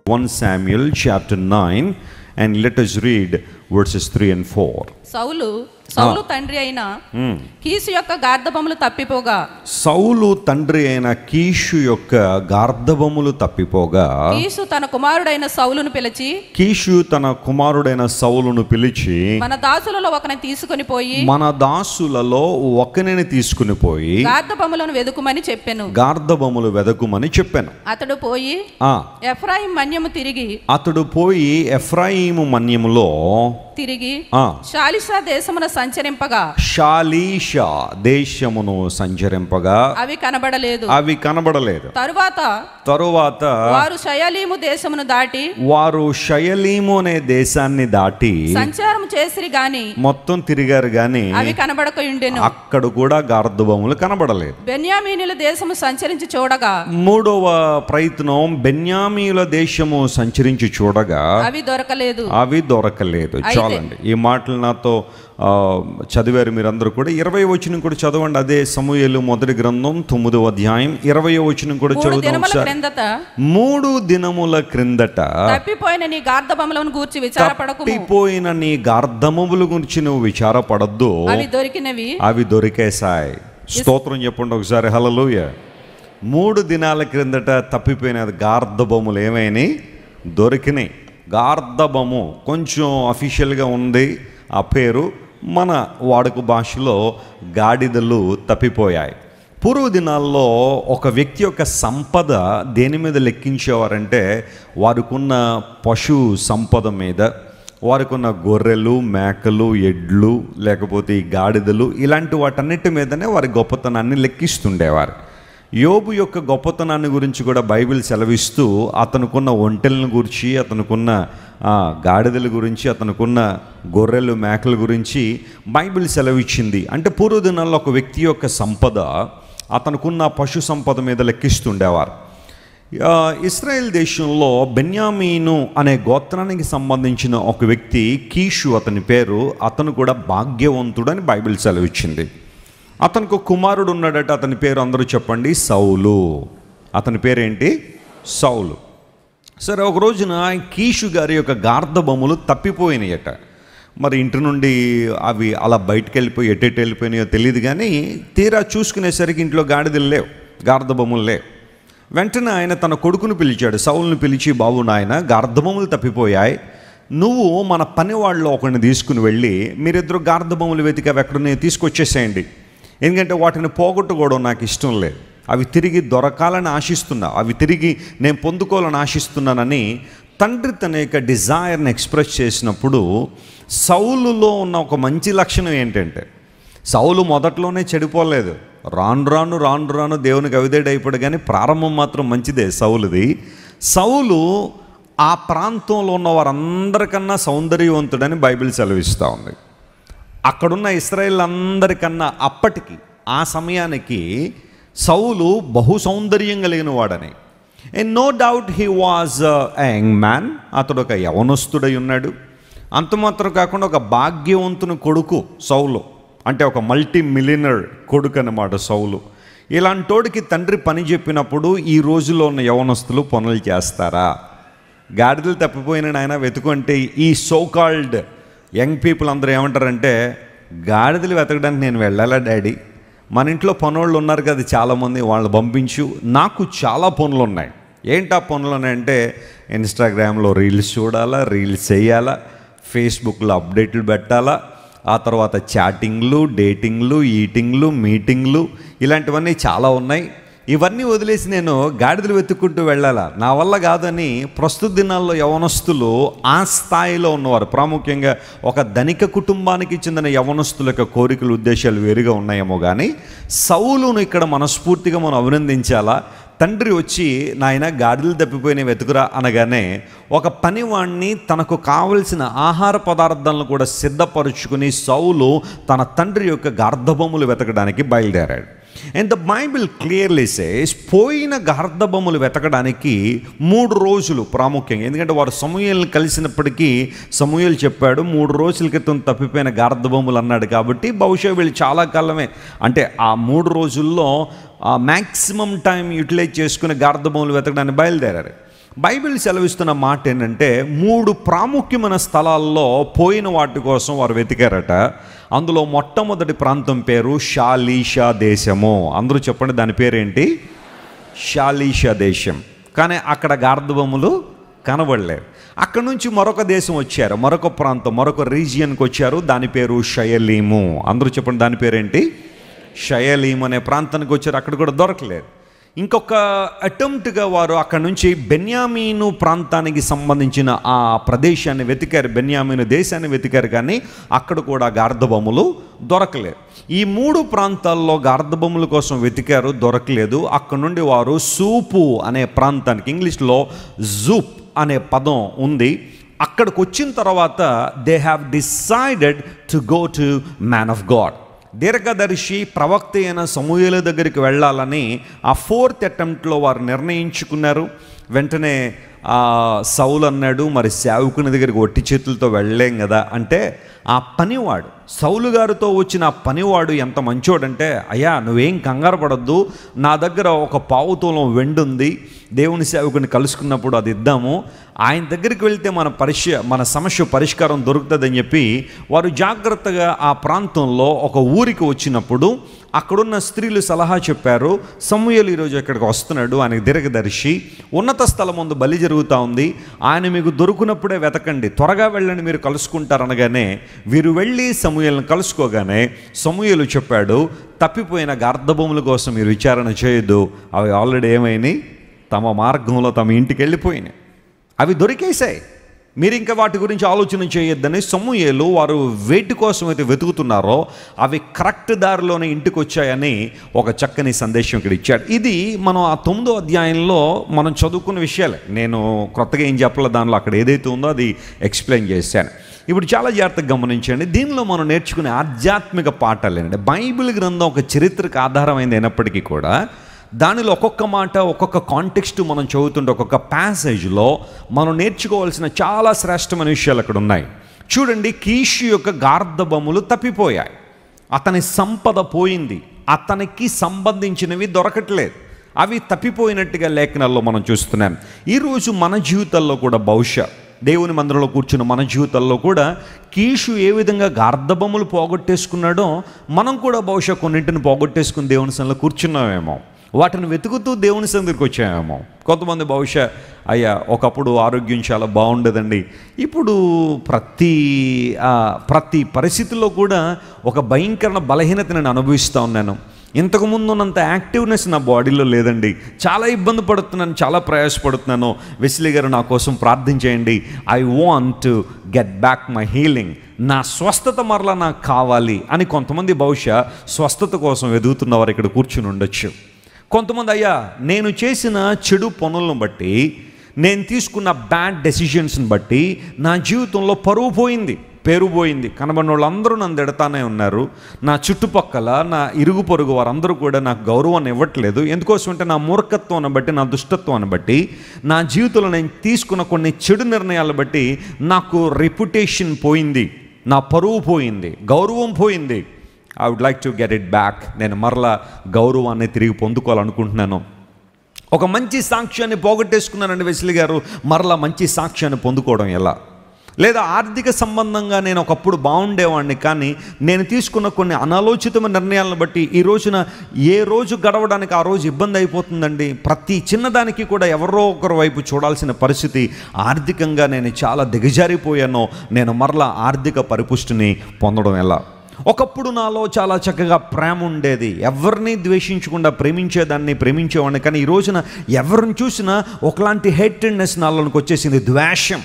1 Samuel chapter 9 and let us read verses 3 and 4. సౌలు సౌలు తండ్రి అయిన keys యొక్క గార్ధబములు తప్పిపోగా సౌలు తండ్రి అయిన కీషు యొక్క గార్ధబములు తప్పిపోగా కీసు తన కుమారుడైన సౌలును పిలిచి కీషు తన కుమారుడైన సౌలును పిలిచి మన దాసులలో ఒకని తీసుకొని పోయి మన దాసులలో ఒకనిని తీసుకుని పోయి గార్ధబములను వెదుకుమని చెప్పెను గార్ధబములు వెదకుమని చెప్పాను అతడు పోయి ఆ, ఎఫ్రాయిం మన్యము తిరిగి అతడు పోయి ఎఫ్రాయిము మన్యములో తిరిగి ఆ, షాలిషా దేశమున సంచరింపగా షాలీషా దేశమును సంచరింపగా అవి కనబడలేదు అవి కనబడలేదు తరువాత తరువాత వారు షయలీము దేశమును దాటి వారు షయలీము అనే దేశాన్ని దాటి సంచారం చేసిరి గాని మొత్తం తిరిగారు గాని అవి కనబడక ఉండెను అక్కడ కూడా గార్ధబొమ్మలు కనబడలేదు బెన్యామీనుల దేశము సంచరించి చూడగా మూడవ ప్రయత్నం బెన్యామీల దేశము సంచరించి చూడగా అవి దొరకలేదు అవి దొరకలేదు చాలండి ఈ మాటలు నాతో ఆ, చదివారు మీరందరూ కూడా ఇరవై వచనం కూడా చదవండి అదే సమూహలు మొదటి గ్రంథం తొమ్మిదవ అధ్యాయం ఇరవై వచనం కూడా మూడు చదువుదాం దినముల ఒకసారి క్రిందట మూడు దినముల క్రిందట తప్పిపోయిన నీ గార్ధబములను గూర్చి విచారపడకుము తప్పిపోయిన నీ గార్ధమముల గురించి నువ్వు విచారపడద్దు అవి దొరికినవి అవి దొరికేశాయి స్తోత్రం చెప్పండి ఒకసారి హలలుయ మూడు దినాల క్రిందట తప్పిపోయిన గార్ధబొమ్మలు ఏమైనాయి దొరికినాయి గార్ధబము కొంచెం అఫీషియల్గా ఉంది ఆ పేరు మన వాడుక భాషలో గాడిదలు తప్పిపోయాయి పూర్వ దినాల్లో ఒక వ్యక్తి యొక్క సంపద దేని మీద లెక్కించేవారంటే వారికున్న పశు సంపద మీద వారికున్న గొర్రెలు మేకలు ఎడ్లు లేకపోతే ఈ గాడిదలు ఇలాంటి వాటన్నిటి మీదనే వారి గొప్పతనాన్ని లెక్కిస్తుండేవారు యోబు యొక్క గొప్పతనాన్ని గురించి కూడా బైబిల్ సెలవిస్తూ అతనుకున్న ఒంటెలను గురించి అతనుకున్న ఆ, గాడిదల గురించి అతనుకున్న గొర్రెలు మేకల గురించి బైబిల్ సెలవిచ్చింది అంటే పూర్వ దినాల్లో ఒక వ్యక్తి యొక్క సంపద అతనుకున్న పశు సంపద మీద లెక్కిస్తుండేవారు ఆ, ఇస్రాయెల్ దేశంలో బెన్యామీను అనే గోత్రానికి సంబంధించిన ఒక వ్యక్తి కీషు అతని పేరు అతను కూడా భాగ్యవంతుడని బైబిల్ సెలవిచ్చింది అతనికి ఒక కుమారుడు ఉన్నాడట అతని పేరు అందరూ చెప్పండి సౌలు అతని పేరేంటి సౌలు సరే ఒక రోజున కీషు గారి యొక్క గార్ధబొమ్మలు తప్పిపోయినాయట మరి ఇంటి నుండి అవి అలా బయటకు వెళ్ళిపోయి ఎటెటు వెళ్ళిపోయినాయో తెలియదు కానీ తీరా చూసుకునేసరికి ఇంట్లో గాడిదలు లేవు గార్ధబొమ్మలు లేవు వెంటనే ఆయన తన కొడుకును పిలిచాడు సౌలుని పిలిచి బాబు నాయన గార్ధబొమ్మలు తప్పిపోయాయి నువ్వు మన పని వాళ్ళలో ఒకరిని తీసుకుని వెళ్ళి మీరిద్దరు గార్ధబొమ్మలు వెతికి అవి ఎక్కడున్నాయో తీసుకొచ్చేసేయండి ఎందుకంటే వాటిని పోగొట్టుకోవడం నాకు ఇష్టం లేదు అవి తిరిగి దొరకాలని ఆశిస్తున్నా అవి తిరిగి నేను పొందుకోవాలని ఆశిస్తున్నానని తండ్రి తన యొక్క డిజైర్ని ఎక్స్ప్రెస్ చేసినప్పుడు సౌలులో ఉన్న ఒక మంచి లక్షణం ఏంటంటే సౌలు మొదట్లోనే చెడిపోలేదు రాను రాను రాను రాను దేవునికి అవిధేడైపోయాడు కానీ ప్రారంభం మాత్రం మంచిదే సౌలుది సౌలు ఆ ప్రాంతంలో ఉన్న వారందరికన్నా సౌందర్యవంతుడని బైబిల్ సెలవిస్తూ ఉంది అక్కడున్న ఇస్రాయేల్ అందరికన్నా అప్పటికి ఆ సమయానికి సౌలు బహు సౌందర్యం కలిగిన వాడని and no doubt he was young man అతడు ఒక యవనస్తుడై ఉన్నాడు అంత మాత్రం కాకుండా ఒక భాగ్యవంతుని కొడుకు సౌలు అంటే ఒక మల్టీ మిలియనర్ కొడుకు అన్నమాట సౌలు ఇలాంటోడికి తండ్రి పని చెప్పినప్పుడు ఈ రోజుల్లో ఉన్న యవనస్తులు పనులు చేస్తారా గాడిదలు తప్పిపోయిన ఆయన వెతుకుంటే ఈ సో కాల్డ్ యంగ్ పీపుల్ అందరూ ఏమంటారంటే గాడిదలు వెతకడానికి నేను వెళ్ళాలా డాడీ మన ఇంట్లో పనులు ఉన్నారు కదా చాలామంది వాళ్ళు పంపించు నాకు చాలా పనులు ఉన్నాయి ఏంటి ఆ పనులు ఉన్నాయంటే ఇన్స్టాగ్రామ్లో రీల్స్ చూడాలా రీల్స్ చేయాలా ఫేస్బుక్లో అప్డేట్లు పెట్టాలా ఆ తర్వాత చాటింగ్లు డేటింగ్లు ఈటింగ్లు మీటింగ్లు ఇలాంటివన్నీ చాలా ఉన్నాయి ఇవన్నీ వదిలేసి నేను గాడిదలు వెతుక్కుంటూ వెళ్ళాలా నా వల్ల కాదని ప్రస్తుత దినాల్లో యవనస్తులు ఆ స్థాయిలో ఉన్నవారు ప్రాముఖ్యంగా ఒక ధనిక కుటుంబానికి చెందిన యవనస్తుల యొక్క కోరికలు ఉద్దేశాలు వేరుగా ఉన్నాయేమో కానీ సౌలును ఇక్కడ మనస్ఫూర్తిగా మనం అభినందించాలా తండ్రి వచ్చి నాయన గాడిదలు తప్పిపోయిన వెతుకురా అనగానే ఒక పనివాణ్ణి తనకు కావలసిన ఆహార పదార్థాలను కూడా సిద్ధపరుచుకుని సౌలు తన తండ్రి యొక్క గార్ధబొమ్మలు వెతకడానికి బయలుదేరాడు and the Bible clearly says పోయిన గార్ధబొమ్మలు వెతకడానికి మూడు రోజులు ప్రాముఖ్యంగా ఎందుకంటే వారు సమూహల్ని కలిసినప్పటికీ సమూహలు చెప్పాడు మూడు రోజుల క్రితం తప్పిపోయిన గార్ధబొమ్మలు అన్నాడు కాబట్టి బహుశా వీళ్ళు చాలా కాలమే అంటే ఆ మూడు రోజుల్లో ఆ మ్యాక్సిమం టైం యూటిలైజ్ చేసుకుని గార్ధబొమ్మలు వెతకడానికి బయలుదేరారు బైబిల్ సెలవిస్తున్న మాట ఏంటంటే మూడు ప్రాముఖ్యమైన స్థలాల్లో పోయిన వాటి కోసం వారు వెతికారట అందులో మొట్టమొదటి ప్రాంతం పేరు షాలీషా దేశము అందరూ చెప్పండి దాని పేరేంటి షాలీషా దేశం కానీ అక్కడ గార్ధబొమ్మలు కనబడలేదు అక్కడ నుంచి మరొక దేశం వచ్చారు మరొక ప్రాంతం మరొక రీజియన్కి వచ్చారు దాని పేరు షయలీము అందరూ చెప్పండి దాని పేరేంటి షయలీం అనే ప్రాంతానికి వచ్చారు అక్కడ కూడా దొరకలేదు ఇంకొక అటెంప్ట్గా వారు అక్కడ నుంచి బెన్యామీను ప్రాంతానికి సంబంధించిన ఆ ప్రదేశాన్ని వెతికారు బెన్యామీను దేశాన్ని వెతికారు కానీ అక్కడ కూడా గార్ధబొమ్మలు దొరకలేదు ఈ మూడు ప్రాంతాల్లో గార్ధబొమ్మల కోసం వెతికారు దొరకలేదు అక్కడ నుండి వారు సూపు అనే ప్రాంతానికి ఇంగ్లీష్లో జూప్ అనే పదం ఉంది అక్కడికి వచ్చిన తర్వాత they have decided to go to man of God దీర్ఘదర్శి ప్రవక్త అయిన సమూహల దగ్గరికి వెళ్ళాలని ఆ ఫోర్త్ అటెంప్ట్లో వారు నిర్ణయించుకున్నారు వెంటనే ఆ సౌలు అన్నాడు మరి సేవకుని దగ్గరికి ఒట్టి చేతులతో వెళ్ళలేం కదా అంటే ఆ పనివాడు సౌలు గారితో వచ్చిన ఆ పనివాడు ఎంత మంచోడంటే అయ్యా నువ్వేం కంగారు పడద్దు నా దగ్గర ఒక పావుతూలం వెండి ఉంది దేవుని సేవకుని కలుసుకున్నప్పుడు అది ఇద్దాము ఆయన దగ్గరికి వెళ్తే మన పరిశ మన సమస్య పరిష్కారం దొరుకుతుందని చెప్పి వారు జాగ్రత్తగా ఆ ప్రాంతంలో ఒక ఊరికి వచ్చినప్పుడు అక్కడున్న స్త్రీలు సలహా చెప్పారు సమూహలు ఈరోజు ఇక్కడికి వస్తున్నాడు ఆయనకు దీర్ఘదర్శి ఉన్నత స్థలం ముందు బలి జరుగుతూ ఉంది ఆయన మీకు దొరుకునప్పుడే వెతకండి త్వరగా వెళ్ళండి మీరు కలుసుకుంటారనగానే వీరు వెళ్ళి సమూహలను కలుసుకోగానే సమూహలు చెప్పాడు తప్పిపోయిన గార్ధభూముల కోసం మీరు విచారణ చేయొద్దు అవి ఆల్రెడీ ఏమైనాయి తమ మార్గంలో తమ ఇంటికి వెళ్ళిపోయినాయి అవి దొరికేశాయి మీరు ఇంకా వాటి గురించి ఆలోచన చేయొద్దని సొమ్ముయేలు వారు వేటి కోసం అయితే వెతుకుతున్నారో అవి కరెక్ట్ దారిలోనే ఇంటికి వచ్చాయని ఒక చక్కని సందేశం ఇక్కడ ఇచ్చాడు ఇది మనం ఆ తొమ్మిదో అధ్యాయంలో మనం చదువుకున్న విషయాలే నేను కొత్తగా ఏం చెప్పలే దానిలో అక్కడ ఏదైతే ఉందో అది ఎక్స్ప్లెయిన్ చేశాను ఇప్పుడు చాలా జాగ్రత్తగా గమనించండి దీనిలో మనం నేర్చుకునే ఆధ్యాత్మిక పాఠాలు ఏంటంటే బైబిల్ గ్రంథం ఒక చరిత్రకు ఆధారమైంది అయినప్పటికీ కూడా దానిలో ఒక్కొక్క మాట ఒక్కొక్క కాంటెక్స్ట్ మనం చదువుతుంటే ఒక్కొక్క ప్యాసేజ్లో మనం నేర్చుకోవాల్సిన చాలా శ్రేష్టమైన విషయాలు అక్కడ ఉన్నాయి చూడండి కీషు యొక్క గార్ధబములు తప్పిపోయాయి అతని సంపద పోయింది అతనికి సంబంధించినవి దొరకట్లేదు అవి తప్పిపోయినట్టుగా లేఖనాల్లో మనం చూస్తున్నాం ఈరోజు మన జీవితాల్లో కూడా బహుశా దేవుని మందిరంలో కూర్చున్న మన జీవితాల్లో కూడా కీషు ఏ విధంగా గార్ధబొమ్మలు పోగొట్టేసుకున్నాడో మనం కూడా బహుశా కొన్నింటిని పోగొట్టేసుకుని దేవుని సన్నిలో కూర్చున్నామేమో వాటిని వెతుకుతూ దేవుని సందిరికి వచ్చామేమో కొంతమంది బహుశా అయ్యా ఒకప్పుడు ఆరోగ్యం చాలా బాగుండేదండి ఇప్పుడు ప్రతి ఆ, ప్రతి పరిస్థితుల్లో కూడా ఒక భయంకరమైన బలహీనత నేను అనుభవిస్తూ ఉన్నాను ఇంతకు ముందు ఉన్నంత యాక్టివ్నెస్ నా బాడీలో లేదండి చాలా ఇబ్బంది పడుతున్నాను చాలా ప్రయాసపడుతున్నాను వెస్లీ గారు నా కోసం ప్రార్థన చేయండి I want to get back my healing నా స్వస్థత మరలా నాకు కావాలి అని కొంతమంది బహుశా స్వస్థత కోసం వెతుకుతున్నవారు ఇక్కడ కూర్చుని ఉండొచ్చు కొంతమంది అయ్యా నేను చేసిన చెడు పనులను బట్టి నేను తీసుకున్న బ్యాడ్ డెసిషన్స్ని బట్టి నా జీవితంలో పరువు పోయింది పేరు పోయింది కనబడిన వాళ్ళందరూ నన్ను తిడతానే ఉన్నారు నా చుట్టుపక్కల నా ఇరుగు పొరుగు వారందరూ కూడా నాకు గౌరవాన్ని ఇవ్వట్లేదు ఎందుకోసం అంటే నా మూర్ఖత్వాన్ని బట్టి నా దుష్టత్వాన్ని బట్టి నా జీవితంలో నేను తీసుకున్న కొన్ని చెడు నిర్ణయాలను బట్టి నాకు రెప్యుటేషన్ పోయింది నా పరువు పోయింది గౌరవం పోయింది I would like to get it back నేను మరలా గౌరవాన్ని తిరిగి పొందుకోవాలనుకుంటున్నాను ఒక మంచి సాక్ష్యాన్ని పోగొట్టేసుకున్నానండి వెస్లి గారు మరలా మంచి సాక్ష్యాన్ని పొందుకోవడం ఎలా లేదా ఆర్థిక సంబంధంగా నేను ఒకప్పుడు బాగుండేవాడిని కానీ నేను తీసుకున్న కొన్ని అనాలోచితమైన నిర్ణయాలను బట్టి ఈ రోజున ఏ రోజు గడవడానికి ఆ రోజు ఇబ్బంది అయిపోతుందండి ప్రతి చిన్నదానికి కూడా ఎవరో ఒకరి వైపు చూడాల్సిన పరిస్థితి ఆర్థికంగా నేను చాలా దిగజారిపోయానో నేను మరలా ఆర్థిక పరిపుష్టిని పొందడం ఎలా ఒకప్పుడు నాలో చాలా చక్కగా ప్రేమ ఉండేది ఎవరిని ద్వేషించకుండా ప్రేమించేదాన్ని ప్రేమించేవాడిని కానీ ఈ రోజున ఎవరిని చూసినా ఒకలాంటి హేటెడ్నెస్ నాలోనికి వచ్చేసింది ద్వేషం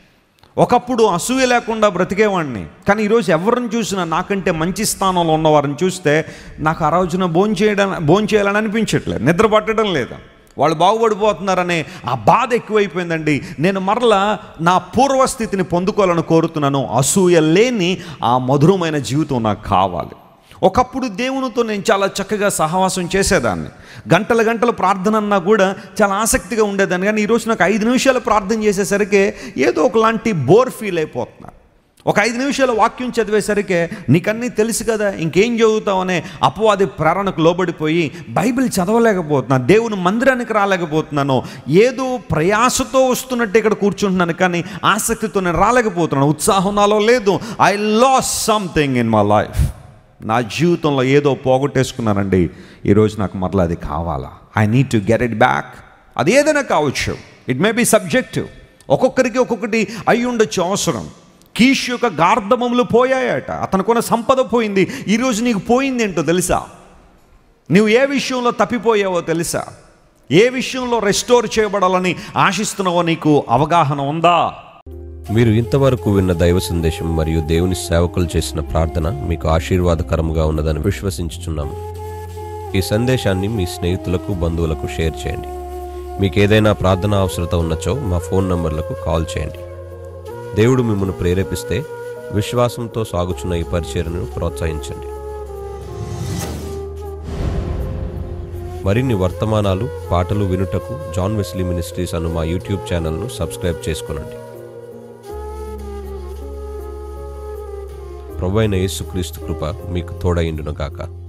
ఒకప్పుడు అసూయ లేకుండా బ్రతికేవాడిని కానీ ఈరోజు ఎవరిని చూసినా నాకంటే మంచి స్థానంలో ఉన్నవారిని చూస్తే నాకు ఆ రోజున భోంచేయడం భోంచేయాలని అనిపించట్లేదు నిద్ర పట్టడం లేదా వాళ్ళు బాగుపడిపోతున్నారనే ఆ బాధ ఎక్కువైపోయిందండి నేను మరలా నా పూర్వస్థితిని పొందుకోవాలని కోరుతున్నాను అసూయ లేని ఆ మధురమైన జీవితం నాకు కావాలి ఒకప్పుడు దేవునితో నేను చాలా చక్కగా సహవాసం చేసేదాన్ని గంటల గంటల ప్రార్థన అన్నా కూడా చాలా ఆసక్తిగా ఉండేదాన్ని కానీ ఈరోజు నాకు ఐదు నిమిషాలు ప్రార్థన చేసేసరికి ఏదో ఒకలాంటి బోర్ ఫీల్ అయిపోతున్నా ఒక ఐదు నిమిషాల వాక్యం చదివేసరికి నీకన్నీ తెలుసు కదా ఇంకేం చదువుతావనే అపవాది ప్రేరణకు లోబడిపోయి బైబిల్ చదవలేకపోతున్నాను దేవుని మందిరానికి రాలేకపోతున్నాను ఏదో ప్రయాసతో వస్తున్నట్టు ఇక్కడ కూర్చుంటున్నాను కానీ ఆసక్తితో నేను రాలేకపోతున్నాను ఉత్సాహం నాలో లేదు I lost something in my life నా జీవితంలో ఏదో పోగొట్టేసుకున్నానండి ఈరోజు నాకు మరలా అది కావాలా I need to get it back అది ఏదైనా కావచ్చు ఇట్ మే బి సబ్జెక్టివ్ ఒక్కొక్కరికి ఒక్కొక్కటి అయి ఉండొచ్చు అవసరం కీష్ యొక్క గార్ధమములు పోయాయట అతనుకున్న సంపద పోయింది ఈరోజు నీకు పోయింది ఏంటో తెలుసా నువ్వు ఏ విషయంలో తప్పిపోయావో తెలుసా ఏ విషయంలో రెస్టోర్ చేయబడాలని ఆశిస్తున్నావో నీకు అవగాహన ఉందా మీరు ఇంతవరకు విన్న దైవ సందేశం మరియు దేవుని సేవకులు చేసిన ప్రార్థన మీకు ఆశీర్వాదకరముగా ఉన్నదని విశ్వసించుచున్నాము ఈ సందేశాన్ని మీ స్నేహితులకు బంధువులకు షేర్ చేయండి మీకు ఏదైనా ప్రార్థన అవసరత ఉన్నచో మా ఫోన్ నంబర్లకు కాల్ చేయండి దేవుడు మిమ్మల్ని ప్రేరేపిస్తే విశ్వాసంతో సాగుచున్న ఈ పరిచర్ను ప్రోత్సహించండి మరిన్ని వర్తమానాలు పాటలు వినుటకు జాన్ వెస్లీ మినిస్ట్రీస్ అను మా యూట్యూబ్ ఛానల్ను సబ్స్క్రైబ్ చేసుకునండి ప్రభు అయిన యేసుక్రీస్తు కృప మీకు తోడైండును గాక